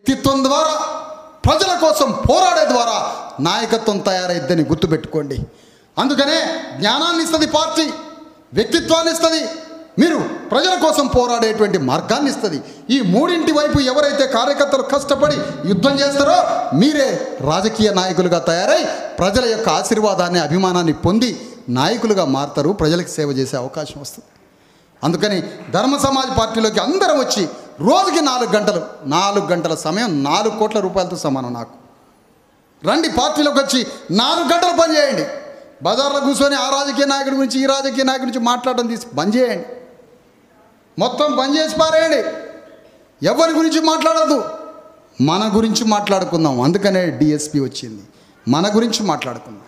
వ్యక్తిత్వం ద్వారా ప్రజల కోసం పోరాడే ద్వారా నాయకత్వం తయారైద్దని గుర్తుపెట్టుకోండి అందుకనే జ్ఞానాన్ని ఇస్తుంది పార్టీ వ్యక్తిత్వాన్ని ఇస్తుంది మీరు ప్రజల కోసం పోరాడేటువంటి మార్గాన్ని ఇస్తుంది ఈ మూడింటి వైపు ఎవరైతే కార్యకర్తలు కష్టపడి యుద్ధం చేస్తారో మీరే రాజకీయ నాయకులుగా తయారై ప్రజల యొక్క ఆశీర్వాదాన్ని అభిమానాన్ని పొంది నాయకులుగా మారుతారు ప్రజలకు సేవ చేసే అవకాశం వస్తుంది అందుకని ధర్మ సమాజ్ పార్టీలోకి అందరం వచ్చి రోజుకి నాలుగు గంటలు నాలుగు గంటల సమయం నాలుగు కోట్ల రూపాయలతో సమానం నాకు రండి పార్టీలోకి వచ్చి నాలుగు గంటలు పని చేయండి బజార్లో కూర్చొని ఆ రాజకీయ నాయకుడి గురించి ఈ రాజకీయ నాయకుడి గురించి మాట్లాడడం తీసి బంద్ చేయండి మొత్తం బంద్ చేసి పారేయండి ఎవరి గురించి మాట్లాడద్దు మన గురించి మాట్లాడుకుందాం అందుకనే డిఎస్పి వచ్చింది మన గురించి మాట్లాడుకుందాం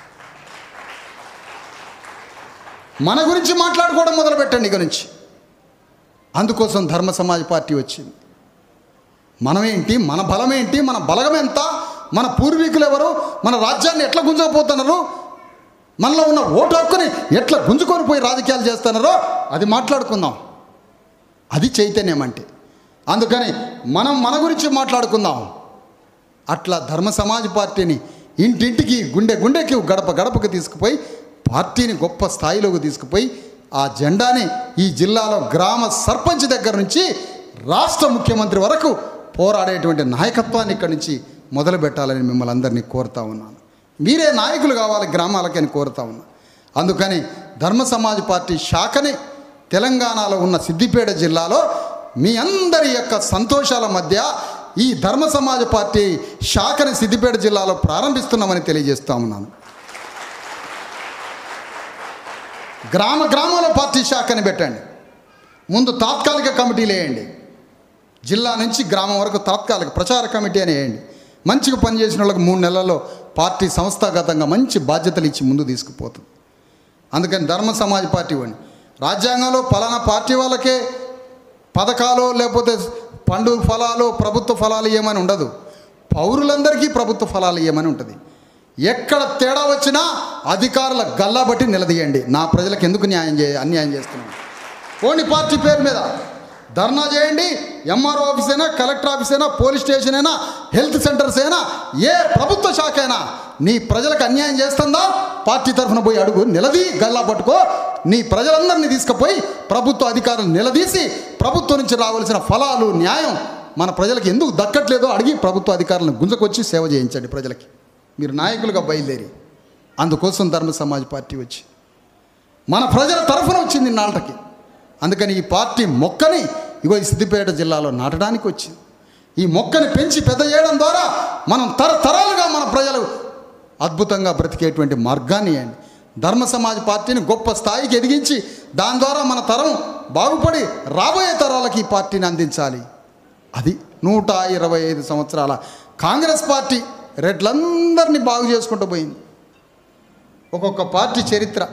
మన గురించి మాట్లాడుకోవడం మొదలు పెట్టండి ఇక నుంచి అందుకోసం ధర్మ సమాజ్ పార్టీ వచ్చింది మనమేంటి మన బలమేంటి మన బలగం ఎంత మన పూర్వీకులు ఎవరు మన రాజ్యాన్ని ఎట్లా గుంజకపోతున్నారు మనలో ఉన్న ఓటు హక్కుని ఎట్లా గుంజుకొని పోయి రాజకీయాలు చేస్తున్నారో అది మాట్లాడుకుందాం అది చైతన్యం అంటే అందుకని మనం మన గురించి మాట్లాడుకుందాం అట్లా ధర్మ సమాజ్ పార్టీని ఇంటింటికి గుండె గుండెకి గడప గడపకి తీసుకుపోయి పార్టీని గొప్ప స్థాయిలోకి తీసుకుపోయి ఆ జెండాని ఈ జిల్లాలో గ్రామ సర్పంచ్ దగ్గర నుంచి రాష్ట్ర ముఖ్యమంత్రి వరకు పోరాడేటువంటి నాయకత్వాన్ని ఇక్కడి నుంచి మొదలు పెట్టాలని మిమ్మల్ని అందరినీ కోరుతా ఉన్నాను మీరే నాయకులు కావాలి గ్రామాలకి అని కోరుతా ఉన్నా అందుకని ధర్మ సమాజ్ పార్టీ శాఖని తెలంగాణలో ఉన్న సిద్దిపేట జిల్లాలో మీ అందరి యొక్క సంతోషాల మధ్య ఈ ధర్మ సమాజ్ పార్టీ శాఖని సిద్దిపేట జిల్లాలో ప్రారంభిస్తున్నామని తెలియజేస్తా ఉన్నాను గ్రామ గ్రామంలో పార్టీ శాఖని పెట్టండి ముందు తాత్కాలిక కమిటీలు వేయండి జిల్లా నుంచి గ్రామం వరకు తాత్కాలిక ప్రచార కమిటీ అని వేయండి మంచిగా పనిచేసిన వాళ్ళకి మూడు నెలల్లో పార్టీ సంస్థాగతంగా మంచి బాధ్యతలు ఇచ్చి ముందు తీసుకుపోతుంది అందుకని ధర్మ సమాజ్ పార్టీ ఇవ్వండి రాజ్యాంగంలో పలానా పార్టీ వాళ్ళకే పథకాలు లేకపోతే పండు ఫలాలు ప్రభుత్వ ఫలాలు ఇవ్వమని ఉండదు పౌరులందరికీ ప్రభుత్వ ఫలాలు ఇవ్వమని ఉంటుంది ఎక్కడ తేడా వచ్చినా అధికారుల గల్లా బట్టి నిలదీయండి నా ప్రజలకు ఎందుకు న్యాయం చే అన్యాయం చేస్తున్నాను ఓన్లీ పార్టీ పేరు మీద ధర్నా చేయండి ఎంఆర్ఓ ఆఫీస్ అయినా కలెక్టర్ ఆఫీస్ అయినా పోలీస్ స్టేషన్ అయినా హెల్త్ సెంటర్స్ అయినా ఏ ప్రభుత్వ శాఖ అయినా నీ ప్రజలకు అన్యాయం చేస్తుందా పార్టీ తరఫున పోయి అడుగు నిలదీ గల్లా పట్టుకో నీ ప్రజలందరినీ తీసుకుపోయి ప్రభుత్వ అధికారులు నిలదీసి ప్రభుత్వం నుంచి రావాల్సిన ఫలాలు న్యాయం మన ప్రజలకు ఎందుకు దక్కట్లేదో అడిగి ప్రభుత్వ అధికారులను గుంజకొచ్చి సేవ చేయించండి ప్రజలకి మీరు నాయకులుగా బయలుదేరి అందుకోసం ధర్మ సమాజ్ పార్టీ వచ్చి మన ప్రజల తరఫున వచ్చింది నాళ్ళకి అందుకని ఈ పార్టీ మొక్కని ఇగో ఈ సిద్దిపేట జిల్లాలో నాటడానికి వచ్చింది ఈ మొక్కని పెంచి పెద్ద చేయడం ద్వారా మనం తరతరాలుగా మన ప్రజలు అద్భుతంగా బ్రతికేటువంటి మార్గాన్ని ఇవ్వండి ధర్మ సమాజ్ పార్టీని గొప్ప స్థాయికి ఎదిగించి దాని ద్వారా మన తరం బాగుపడి రాబోయే తరాలకి ఈ పార్టీని అందించాలి అది నూట ఇరవై ఐదు సంవత్సరాల కాంగ్రెస్ పార్టీ రెడ్లందరినీ బాగు చేసుకుంటూ పోయింది ఒక్కొక్క పార్టీ చరిత్ర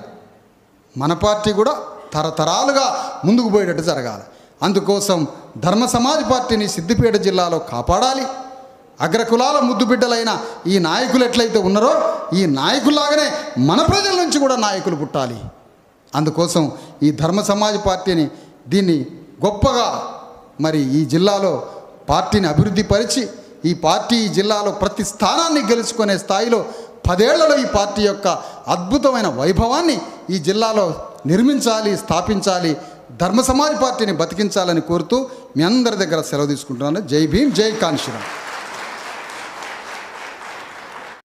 మన పార్టీ కూడా తరతరాలుగా ముందుకు పోయేటట్టు జరగాలి అందుకోసం ధర్మ సమాజ్ పార్టీని సిద్దిపేట జిల్లాలో కాపాడాలి అగ్రకులాల ముద్దు బిడ్డలైన ఈ నాయకులు ఎట్లయితే ఉన్నారో ఈ నాయకుల్లాగానే మన ప్రజల నుంచి కూడా నాయకులు పుట్టాలి అందుకోసం ఈ ధర్మ సమాజ్ పార్టీని దీన్ని గొప్పగా మరి ఈ జిల్లాలో పార్టీని అభివృద్ధి పరిచి ఈ పార్టీ ఈ జిల్లాలో ప్రతి స్థానాన్ని గెలుచుకునే స్థాయిలో పదేళ్లలో ఈ పార్టీ యొక్క అద్భుతమైన వైభవాన్ని ఈ జిల్లాలో నిర్మించాలి స్థాపించాలి ధర్మ సమాజ్ పార్టీని బతికించాలని కోరుతూ మీ అందరి దగ్గర సెలవు తీసుకుంటున్నాను జై భీమ్ జై కాన్షిరామ్